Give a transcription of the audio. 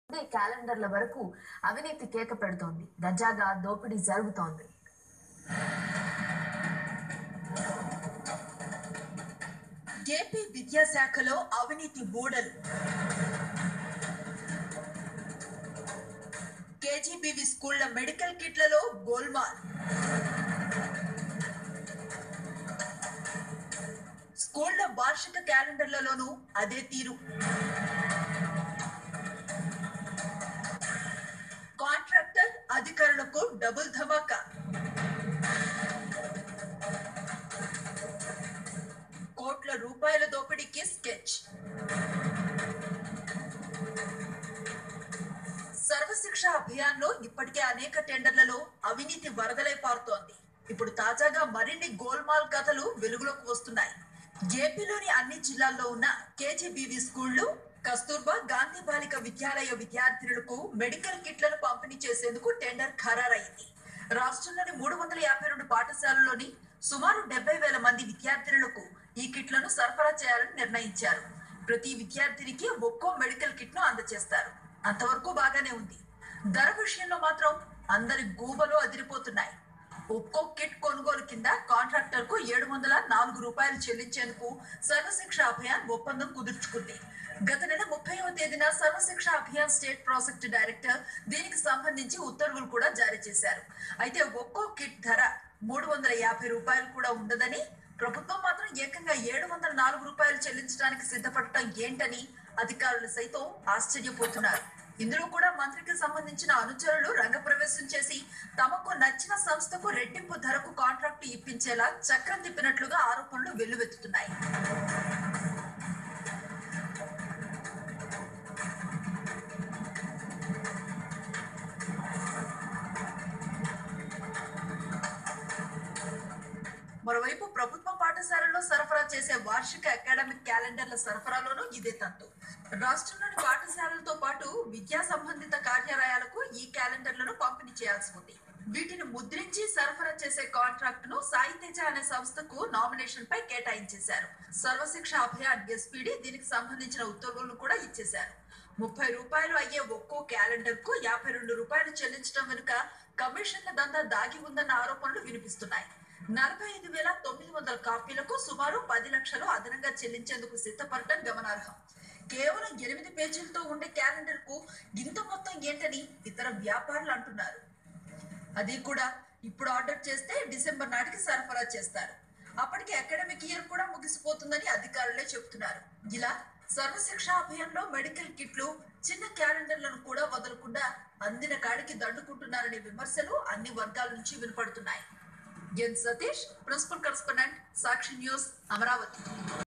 నుండి క్యాలెండర్ల వరకు అవినీతి కేక పెడుతోంది దర్జాగా దోపిడీ జరుగుతోంది ఏపీ విద్యాశాఖలో అవినీతి బూడలు కేజీబీవి స్కూళ్ల మెడికల్ కిట్లలో గోల్మాల్ స్కూళ్ల వార్షిక క్యాలెండర్లలోనూ అదే తీరు కాంట్రాక్టర్ అధికారులకు డబుల్ ధమాకా కోట్ల రూపాయల దోపిడీకి స్కెచ్ సర్వశిక్ష అభియాన్ లో ఇప్పటికే అనేక టెండర్లలో అవినీతి వరదలై పారుతోంది ఇప్పుడు తాజాగా మరిన్ని గోల్మాల్ కథలు వెలుగులోకి వస్తున్నాయి ఏపీలోని అన్ని జిల్లాల్లో ఉన్న కేజీబీవీ స్కూళ్లు కస్తూర్బా గాంధీ బాలిక విద్యాలయ విద్యార్థినులకు మెడికల్ కిట్లను పంపిణీ చేసేందుకు టెండర్ ఖరారైంది రాష్ట్రంలోని మూడు వందల యాభై రెండు పాఠశాలల్లోని సుమారు డెబ్బై వేల మంది విద్యార్థినులకు ఈ కిట్లను సరఫరా చేయాలని నిర్ణయించారు ప్రతి విద్యార్థినికి ఒక్కో మెడికల్ కిట్ ను అందజేస్తారు అంతవరకు బాగానే ఉంది ధర విషయంలో మాత్రం అందరి గూబలు అదిరిపోతున్నాయి ఒక్కో కిట్ కొనుగోలు కింద కాంట్రాక్టర్ కు ఏడు వందల నాలుగు రూపాయలు చెల్లించేందుకు సర్వశిక్ష అభియాన్ ఒప్పందం కుదుర్చుకుంది గత నెల ముప్పైవ తేదీన Sarva Shiksha Abhiyan state project director దీనికి సంబంధించి ఉత్తర్వులు కూడా జారీ చేశారు అయితే ఒక్కో కిట్ ధర మూడు వందల యాభై రూపాయలు కూడా ఉండదని ప్రభుత్వం మాత్రం ఏకంగా ఏడు వందల నాలుగు రూపాయలు చెల్లించడానికి సిద్ధపడటం ఏంటని అధికారులు సైతం ఆశ్చర్యపోతున్నారు ఇందులో కూడా మంత్రికి సంబంధించిన అనుచరులు రంగప్రవేశం చేసి తమకు నచ్చిన సంస్థకు రెట్టింపు ధరకు కాంట్రాక్టు ఇప్పించేలా చక్రం తిప్పినట్లుగా ఆరోపణలు వెల్లువెత్తుతున్నాయి మరోవైపు ప్రభుత్వ పాఠశాలల్లో సరఫరా చేసే వార్షిక అకాడమిక్ క్యాలెండర్ల సరఫరాలోనూ ఇదే తంతు రాష్ట్రంలోని పాఠశాలలతో పాటు విద్యా సంబంధిత కార్యాలయాలకు ఈ క్యాలెండర్లను పంపిణీ చేయాల్సి ఉంది వీటిని ముద్రించి సరఫరా చేసే కాంట్రాక్ట్ ను సాయి తేజ అనే సంస్థకు నామినేషన్ పై కేటాయించేశారు సర్వశిక్ష అభియాన్ ఎస్పీడి దీనికి సంబంధించిన ఉత్తర్వులను కూడా ఇచ్చేశారు ముప్పై రూపాయలు అయ్యే ఒక్కో క్యాలెండర్ కు యాభై రెండు రూపాయలు చెల్లించడం వెనుక కమిషన్ల దందా దాగి ఉందన్న ఆరోపణలు వినిపిస్తున్నాయి నలభై ఐదు వేల తొమ్మిది వందల కాపీలకు సుమారు పది లక్షలు అదనంగా చెల్లించేందుకు సిద్ధపడటం గమనార్హం కేవలం ఎనిమిది పేజీలతో ఉండే క్యాలెండర్ కు ఇంత మొత్తం ఏంటని ఇతర వ్యాపారులు అంటున్నారు అది కూడా ఇప్పుడు ఆర్డర్ చేస్తే డిసెంబర్ నాటికి సరఫరా చేస్తారు అప్పటికి అకాడమిక్ ఇయర్ కూడా ముగిసిపోతుందని అధికారులే చెబుతున్నారు ఇలా సర్వశిక్ష అభియాన్లో మెడికల్ కిట్లు చిన్న క్యాలెండర్లను కూడా వదలకుండా అందిన కాడికి దండుకుంటున్నారనే విమర్శలు అన్ని వర్గాల నుంచి వినపడుతున్నాయి N Satish principal correspondent Sakshi news Amaravati